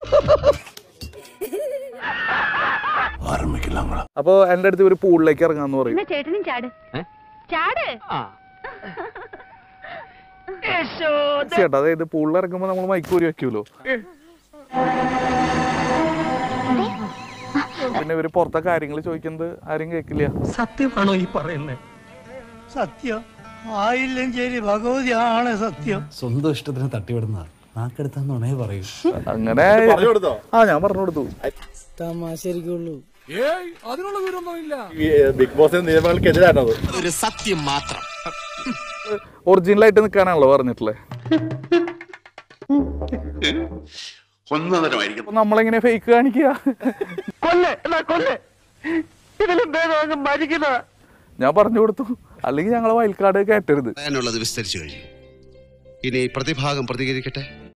അപ്പൊ എന്റെ അടുത്ത് ഒരു പൂളിലേക്ക് ഇറങ്ങാന്ന് പറയും എന്നാ ചേട്ടനും ചാട് ചാട് ചേട്ടാ അതായത് പൂളിൽ ഇറങ്ങുമ്പോ നമ്മൾ മൈക്കൂരി വെക്കൂലോ പിന്നെ ഇവര് പുറത്തെ കാര്യങ്ങൾ ചോദിക്കുന്നത് ആരും കേൾക്കില്ല സത്യമാണോ ഈ പറയുന്നത് സത്യം ആയില്ലെങ്കിൽ ഭഗവതിയാണ് സത്യം സ്വന്തം ഇഷ്ടത്തിന് തട്ടിവിടുന്ന നാക്കെടുത്താന്നുണേ പറയൂ അങ്ങനെ ആ ഞാൻ പറഞ്ഞു കൊടുത്തു തമാശരിക്കുള്ളൂ ബിഗ് ബോസിന്റെ നിയമങ്ങൾക്കെതിരാണത് ഒരു സത്യം മാത്രം ഒറിജിനൽ ആയിട്ട് നിൽക്കാനാണല്ലോ പറഞ്ഞിട്ടുള്ളത് ഒന്നതരമായിരിക്കും അപ്പൊ നമ്മളെങ്ങനെ ഫേക്ക് കാണിക്കുക ഞാൻ പറഞ്ഞു കൊടുത്തു അല്ലെങ്കിൽ ഞങ്ങളെ വയൽക്കാട് കയറ്റരുത് പറയാനുള്ളത് വിസ്തരിച്ചു കഴിഞ്ഞു ഇനി പ്രതിഭാഗം പ്രതികരിക്കട്ടെ